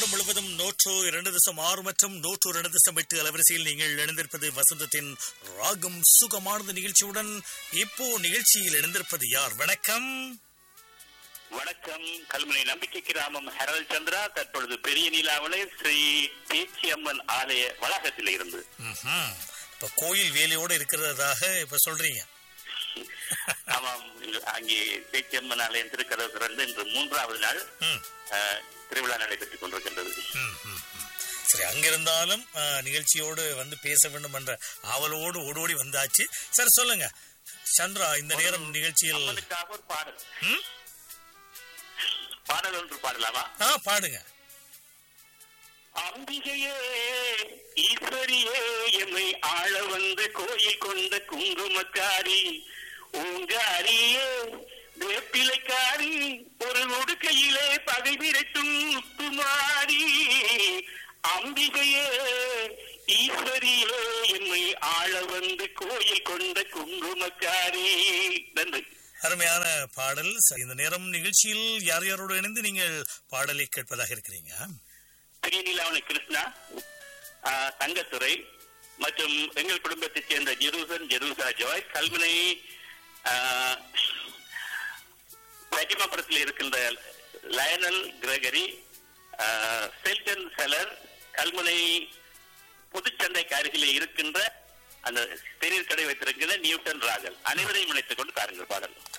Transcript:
நாடு முழுவதும் நூற்று இரண்டு தசம் ஆறு மற்றும் நூற்று இரண்டு தசம் எட்டு அலவரிசையில் நீங்கள் இணைந்திருப்பது வசந்தத்தின் ராகம் சுகமானது நிகழ்ச்சியுடன் இப்போ நிகழ்ச்சியில் இணைந்திருப்பது யார் வணக்கம் வணக்கம் கல்முனை நம்பிக்கை கிராமம் ஹெரல் சந்திரா தற்பொழுது பெரிய நீலாவளை ஸ்ரீ பேச்சியம்மன் ஆலய வளாகத்தில் இருந்து ம்ஹும். இப்ப கோயில் வேலையோட இருக்கிறதாக இப்ப சொல்றீங்க ஆமாம் இங்கு- அங்கே பேச்சியம்மன் ஆலயம் திருக்கதவு திறந்து இன்று மூன்றாவது நாள் ம், அஹ், திருவிழா நடைபெற்றுக் கொண்டிருக்கின்றது ம், ம், ம். சரி அங்கிருந்தாலும் அஹ், நிகழ்ச்சியோடு வந்து பேச வேண்டும் என்ற ஆவலோடு ஓடோடி வந்தாச்சு சரி சொல்லுங்க சந்திரா இந்த நேரம் நிகழ்ச்சியில் அம்மனுக்காக ஒரு பாடல் ம்? பாடல் ஒன்று பாடலாமா ஆ பாடுங்க அம்பிகையே ஈஸ்வரியே எம்மை ஆள வந்து கோயில் கொண்ட குங்குமக்காரி ஊங்காரியே வேப்பிலைக்காரி ஒரு உடுக்கையிலே பகை விரட்டும் முத்துமாரி அம்பிகையே ஈஸ்வரியே எம்மை ஆள வந்து கோயில் கொண்ட குங்குமக்காரி நன்றி அருமையான பாடல் சரி, இந்த நேரம் நிகழ்ச்சியில் யார் யாரோடு இணைந்து நீங்கள் பாடலை கேட்பதாக இருக்கிறீங்க பிரியநிலாவணி கிருஷ்ணா ஆ, தங்கத்துறை மற்றும் எங்கள் குடும்பத்தைச் சேர்ந்த ஜெருசன் ஜெருசா ஜாய் கல்முனை பட்டிமபுரத்தில் இருக்கின்ற லயனல் கிரகரி ஆ, செல்டன் செலர் கல்முனை பொதுச்சந்தைக்கு அருகிலே இருக்கின்ற அந்த பெரிய கடை வைத்திருக்கின்ற நியூட்டன் ராகல் அனைவரையும் இணைத்துக் கொண்டு தாருங்கள் பாடல்